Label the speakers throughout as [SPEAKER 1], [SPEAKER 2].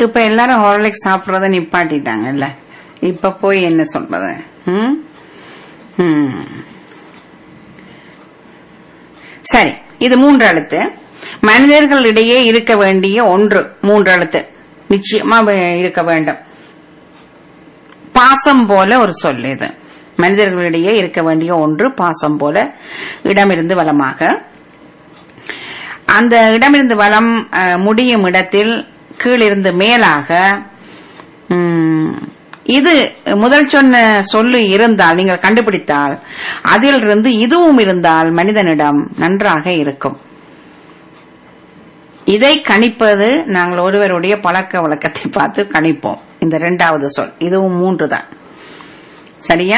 [SPEAKER 1] இப்ப எல்லாரும் ஹார்லிக்ஸ் சாப்பிடறத நிப்பாட்டிட்டாங்கல்ல இப்ப போய் என்ன சொல்றது ம்? ம். சரி இது மூன்று எழுத்து மனிதர்களிடையே இருக்க வேண்டிய ஒன்று மூன்று எழுத்து நிச்சயமா வே- இருக்க வேண்டும் பாசம் போல ஒரு சொல் இது மனிதர்களிடையே இருக்க வேண்டிய ஒன்று பாசம் போல இடமிருந்து வலமாக அந்த இடமிருந்து வலம் அஹ், முடியும் இடத்தில் கீழிருந்து மேலாக ம், இது முதல் சொன்ன சொல்லு இருந்தால் நீங்கள் கண்டுபிடித்தால் அதிலிருந்து இதுவும் இருந்தால் மனிதனிடம் நன்றாக இருக்கும் இதை கணிப்பது நாங்கள் ஒருவருடைய பழக்க வழக்கத்தை பார்த்து கணிப்போம் இந்த இரண்டாவது சொல் இதுவும் மூன்று தான் சரியா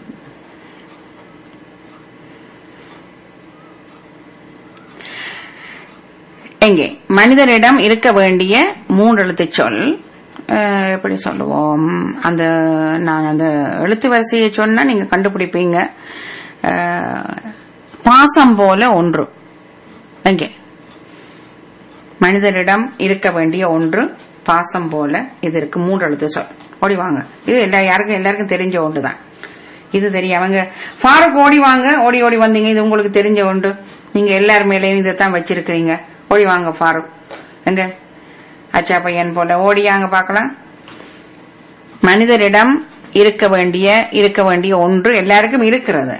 [SPEAKER 1] எங்கே மனிதனிடம் இருக்க வேண்டிய மூன்று எழுத்து சொல் அஹ், எப்படி சொல்லுவோம் அந்த நான் அந்த எழுத்து வரிசையை சொன்னா நீங்க கண்டுபிடிப்பீங்க அஹ், பாசம் போல ஒன்று எங்கே மனிதனிடம் இருக்க வேண்டிய ஒன்று பாசம் போல இது இருக்கு மூன்று எழுத்து சொல் ஓடி வாங்க இது எல்லா யாருக்கும் எல்லாருக்கும் தெரிஞ்ச ஒன்று தான் இது தெரியும் அவங்க ஃபாரூக் ஓடி வாங்க ஓடி ஓடி வந்தீங்க இது உங்களுக்கு தெரிஞ்ச ஒன்று நீங்க எல்லார் மேலேயும் இதைத்தான் வச்சிருக்கிறீங்க ஓடி வாங்க ஃபாரூக் எங்க அச்சா பையன் போல ஓடியாங்க பார்க்கலாம் மனிதரிடம் இருக்க வேண்டிய இருக்க வேண்டிய ஒன்று எல்லாருக்கும் இருக்கிறது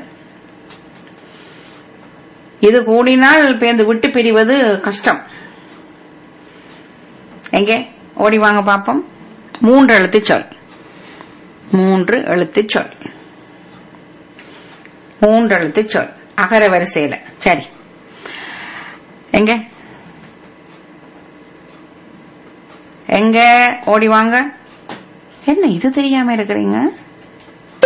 [SPEAKER 1] இது கூடினால் பேர்ந்து விட்டு பிரிவது கஷ்டம் எங்கே ஓடி வாங்க பாப்போம் மூன்று எழுத்து சொல் மூன்று எழுத்து சொல் மூன்று எழுத்து சொல் அகர வரிசையில சரி எங்க எங்க ஓடி வாங்க என்ன இது தெரியாம இருக்கிறீங்க